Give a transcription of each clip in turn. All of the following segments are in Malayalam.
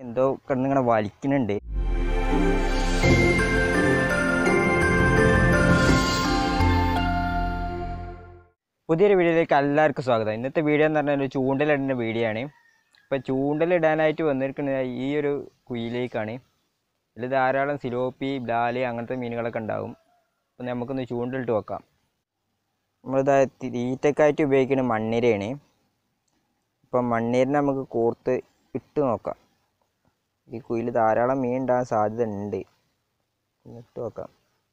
എന്തോ കിടന്നിങ്ങനെ വലിക്കുന്നുണ്ട് പുതിയൊരു വീഡിയോയിലേക്ക് എല്ലാവർക്കും സ്വാഗതം ഇന്നത്തെ വീഡിയോ എന്ന് പറഞ്ഞാൽ ഒരു ചൂണ്ടലിടുന്ന വീഡിയോ ആണ് ഇപ്പോൾ ചൂണ്ടലിടാനായിട്ട് വന്നിരിക്കുന്നത് ഈ ഒരു കുയിലേക്കാണ് ഇതിൽ ധാരാളം സിലോപ്പി ബ്ലാല് അങ്ങനത്തെ മീനുകളൊക്കെ ഉണ്ടാവും അപ്പോൾ നമുക്കൊന്ന് ചൂണ്ടലിട്ട് വെക്കാം നമ്മളിതാ തീറ്റക്കായിട്ട് ഉപയോഗിക്കുന്ന മണ്ണിരയാണ് ഇപ്പം മണ്ണീരിനെ നമുക്ക് കോർത്ത് ഇട്ട് നോക്കാം ഈ കുയിൽ ധാരാളം മീൻ ഉണ്ടാകാൻ സാധ്യത ഉണ്ട് ഇട്ട് നോക്കാം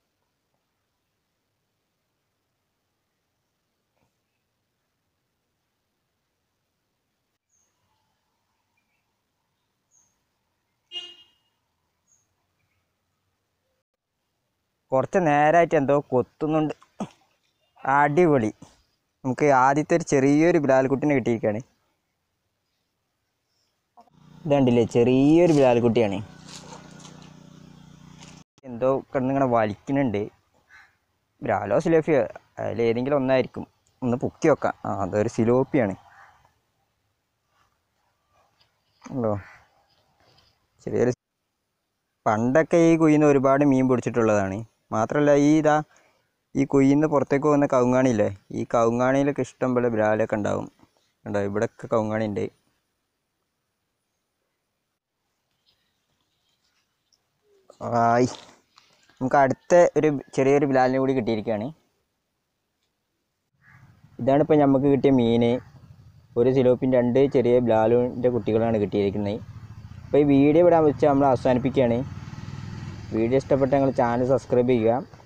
കുറച്ച് നേരമായിട്ട് എന്തോ കൊത്തുന്നുണ്ട് അടിപൊളി നമുക്ക് ആദ്യത്തെ ഒരു ചെറിയൊരു ബിലാൽക്കുട്ടിനെ കിട്ടിയിരിക്കുകയാണ് ഇതുണ്ടല്ലേ ചെറിയൊരു ബിലാൽക്കുട്ടിയാണ് എന്തോ കിടന്നിങ്ങനെ വലിക്കുന്നുണ്ട് ബ്രാലോ സിലോപ്പിയോ അതിൽ ഏതെങ്കിലും ഒന്നായിരിക്കും ഒന്ന് പൊക്കി വെക്കാം ആ അതൊരു സിലോപ്പിയാണ് ഉണ്ടോ ചെറിയൊരു പണ്ടൊക്കെ ഈ കുയിന്ന് ഒരുപാട് മീൻ പിടിച്ചിട്ടുള്ളതാണ് മാത്രമല്ല ഈ ഇതാ ഈ കുയിന്ന് പുറത്തേക്ക് പോകുന്ന കവുങ്ങാണിയില്ലേ ഈ കവുങ്ങാണിയിലൊക്കെ ഇഷ്ടം പോലെ ബ്രാലൊക്കെ ഉണ്ടാവും ഉണ്ടോ ഇവിടെയൊക്കെ കവുങ്ങാണി ഉണ്ട് ആയി നമുക്ക് അടുത്ത ഒരു ചെറിയൊരു ബ്ലാലിനെ കൂടി കിട്ടിയിരിക്കുകയാണ് ഇതാണ് ഇപ്പോൾ നമുക്ക് കിട്ടിയ മീൻ ഒരു സിലോപ്പിൻ രണ്ട് ചെറിയ ബ്ലാലുവിൻ്റെ കുട്ടികളാണ് കിട്ടിയിരിക്കുന്നത് അപ്പോൾ ഈ വീഡിയോ ഇവിടെ വെച്ച് നമ്മൾ അവസാനിപ്പിക്കുകയാണ് വീഡിയോ ഇഷ്ടപ്പെട്ട ഞങ്ങൾ ചാനൽ സബ്സ്ക്രൈബ് ചെയ്യുക